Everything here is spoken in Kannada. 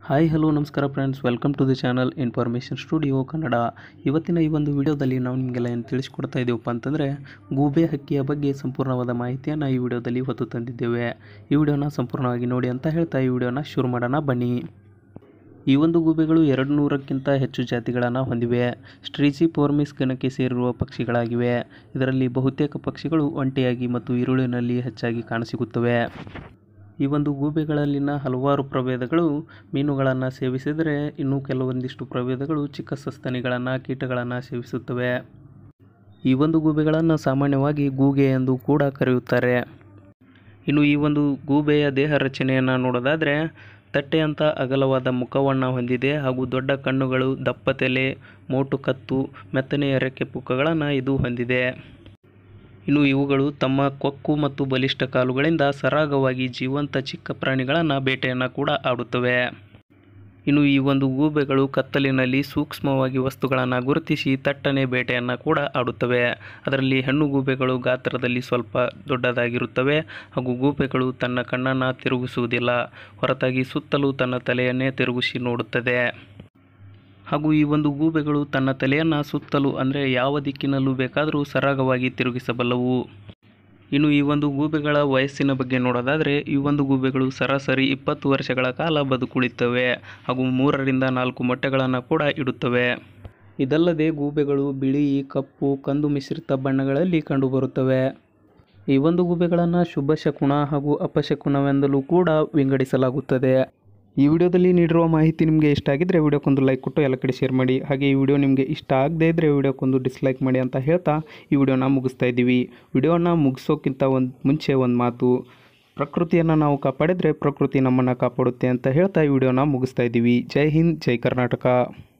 ಹಾಯ್ ಹಲೋ ನಮಸ್ಕಾರ friends welcome to the channel information studio Kannada ಇವತ್ತಿನ ಈ ಒಂದು ವಿಡಿಯೋದಲ್ಲಿ ನಾವು ನಿಮಗೆಲ್ಲ ಏನು ತಿಳಿಸ್ಕೊಡ್ತಾ ಇದ್ದೀವಪ್ಪ ಅಂತಂದರೆ ಗೂಬೆ ಹಕ್ಕಿಯ ಬಗ್ಗೆ ಸಂಪೂರ್ಣವಾದ ಮಾಹಿತಿಯನ್ನು ಈ ವಿಡಿಯೋದಲ್ಲಿ ಹೊತ್ತು ತಂದಿದ್ದೇವೆ ಈ ವಿಡಿಯೋನ ಸಂಪೂರ್ಣವಾಗಿ ನೋಡಿ ಅಂತ ಹೇಳ್ತಾ ಈ ವಿಡಿಯೋನ ಶುರು ಮಾಡೋಣ ಬನ್ನಿ ಈ ಒಂದು ಗೂಬೆಗಳು ಎರಡು ನೂರಕ್ಕಿಂತ ಹೆಚ್ಚು ಜಾತಿಗಳನ್ನು ಹೊಂದಿವೆ ಸ್ಟ್ರೀಚಿ ಪೋರ್ಮಿಸ್ ಗಣಕ್ಕೆ ಸೇರಿರುವ ಪಕ್ಷಿಗಳಾಗಿವೆ ಇದರಲ್ಲಿ ಬಹುತೇಕ ಪಕ್ಷಿಗಳು ಒಂಟಿಯಾಗಿ ಮತ್ತು ಈರುಳಿನಲ್ಲಿ ಹೆಚ್ಚಾಗಿ ಕಾಣಸಿಗುತ್ತವೆ ಈ ಒಂದು ಗೂಬೆಗಳಲ್ಲಿನ ಹಲವಾರು ಪ್ರಭೇದಗಳು ಮೀನುಗಳನ್ನು ಸೇವಿಸಿದರೆ ಇನ್ನು ಕೆಲವೊಂದಿಷ್ಟು ಪ್ರಭೇದಗಳು ಚಿಕ್ಕ ಸಸ್ತನಿಗಳನ್ನು ಕೀಟಗಳನ್ನು ಸೇವಿಸುತ್ತವೆ ಈ ಒಂದು ಗೂಬೆಗಳನ್ನು ಸಾಮಾನ್ಯವಾಗಿ ಗೂಗೆ ಎಂದು ಕೂಡ ಕರೆಯುತ್ತಾರೆ ಇನ್ನು ಈ ಒಂದು ಗೂಬೆಯ ದೇಹ ರಚನೆಯನ್ನು ನೋಡೋದಾದರೆ ತಟ್ಟೆಯಂಥ ಅಗಲವಾದ ಮುಖವನ್ನು ಹೊಂದಿದೆ ಹಾಗೂ ದೊಡ್ಡ ಕಣ್ಣುಗಳು ದಪ್ಪ ತಲೆ ಮೋಟು ಕತ್ತು ಮೆತ್ತನೆಯ ರೆಕ್ಕೆ ಪುಕ್ಕಗಳನ್ನು ಇದು ಹೊಂದಿದೆ ಇನ್ನು ಇವುಗಳು ತಮ್ಮ ಕೊಕ್ಕು ಮತ್ತು ಬಲಿಷ್ಠ ಕಾಲುಗಳಿಂದ ಸರಾಗವಾಗಿ ಜೀವಂತ ಚಿಕ್ಕ ಪ್ರಾಣಿಗಳನ್ನು ಬೇಟೆಯನ್ನು ಕೂಡ ಆಡುತ್ತವೆ ಇನ್ನು ಈ ಒಂದು ಗೂಬೆಗಳು ಕತ್ತಲಿನಲ್ಲಿ ಸೂಕ್ಷ್ಮವಾಗಿ ವಸ್ತುಗಳನ್ನು ಗುರುತಿಸಿ ತಟ್ಟನೆ ಬೇಟೆಯನ್ನು ಕೂಡ ಆಡುತ್ತವೆ ಅದರಲ್ಲಿ ಹೆಣ್ಣು ಗೂಬೆಗಳು ಗಾತ್ರದಲ್ಲಿ ಸ್ವಲ್ಪ ದೊಡ್ಡದಾಗಿರುತ್ತವೆ ಹಾಗೂ ಗೂಬೆಗಳು ತನ್ನ ಕಣ್ಣನ್ನು ತಿರುಗಿಸುವುದಿಲ್ಲ ಹೊರತಾಗಿ ಸುತ್ತಲೂ ತನ್ನ ತಲೆಯನ್ನೇ ತಿರುಗಿಸಿ ನೋಡುತ್ತದೆ ಹಾಗೂ ಈ ಒಂದು ಗೂಬೆಗಳು ತನ್ನ ತಲೆಯನ್ನು ಸುತ್ತಲೂ ಅಂದರೆ ಯಾವ ದಿಕ್ಕಿನಲ್ಲೂ ಬೇಕಾದರೂ ಸರಾಗವಾಗಿ ತಿರುಗಿಸಬಲ್ಲವು ಇನ್ನು ಈ ಒಂದು ಗೂಬೆಗಳ ವಯಸ್ಸಿನ ಬಗ್ಗೆ ನೋಡೋದಾದರೆ ಈ ಒಂದು ಗೂಬೆಗಳು ಸರಾಸರಿ ಇಪ್ಪತ್ತು ವರ್ಷಗಳ ಕಾಲ ಬದುಕುಳಿತವೆ ಹಾಗೂ ಮೂರರಿಂದ ನಾಲ್ಕು ಮೊಟ್ಟೆಗಳನ್ನು ಕೂಡ ಇಡುತ್ತವೆ ಇದಲ್ಲದೆ ಗೂಬೆಗಳು ಬಿಳಿ ಕಪ್ಪು ಕಂದು ಮಿಶ್ರಿತ ಬಣ್ಣಗಳಲ್ಲಿ ಕಂಡುಬರುತ್ತವೆ ಈ ಒಂದು ಗೂಬೆಗಳನ್ನು ಶುಭ ಶಕುನ ಹಾಗೂ ಅಪಶಕುನವೆಂದಲೂ ಕೂಡ ವಿಂಗಡಿಸಲಾಗುತ್ತದೆ ಈ ವಿಡಿಯೋದಲ್ಲಿ ನೀಡಿರುವ ಮಾಹಿತಿ ನಿಮಗೆ ಇಷ್ಟ ಆಗಿದ್ದರೆ ವಿಡಿಯೋಕ್ಕೊಂದು ಲೈಕ್ ಕೊಟ್ಟು ಎಲ್ಲ ಕಡೆ ಶೇರ್ ಮಾಡಿ ಹಾಗೆ ಈ ವಿಡಿಯೋ ನಿಮಗೆ ಇಷ್ಟ ಆಗದೇ ಇದ್ದರೆ ವಿಡಿಯೋಕ್ಕೊಂದು ಡಿಸ್ಲೈಕ್ ಮಾಡಿ ಅಂತ ಹೇಳ್ತಾ ಈ ವಿಡಿಯೋನ ಮುಗಿಸ್ತಾ ಇದ್ದೀವಿ ವಿಡಿಯೋನ ಮುಗಿಸೋಕ್ಕಿಂತ ಒಂದು ಮುಂಚೆ ಒಂದು ಮಾತು ಪ್ರಕೃತಿಯನ್ನು ನಾವು ಕಾಪಾಡಿದರೆ ಪ್ರಕೃತಿ ನಮ್ಮನ್ನು ಕಾಪಾಡುತ್ತೆ ಅಂತ ಹೇಳ್ತಾ ಈ ವಿಡಿಯೋನ ಮುಗಿಸ್ತಾ ಇದ್ದೀವಿ ಜೈ ಹಿಂದ್ ಜೈ ಕರ್ನಾಟಕ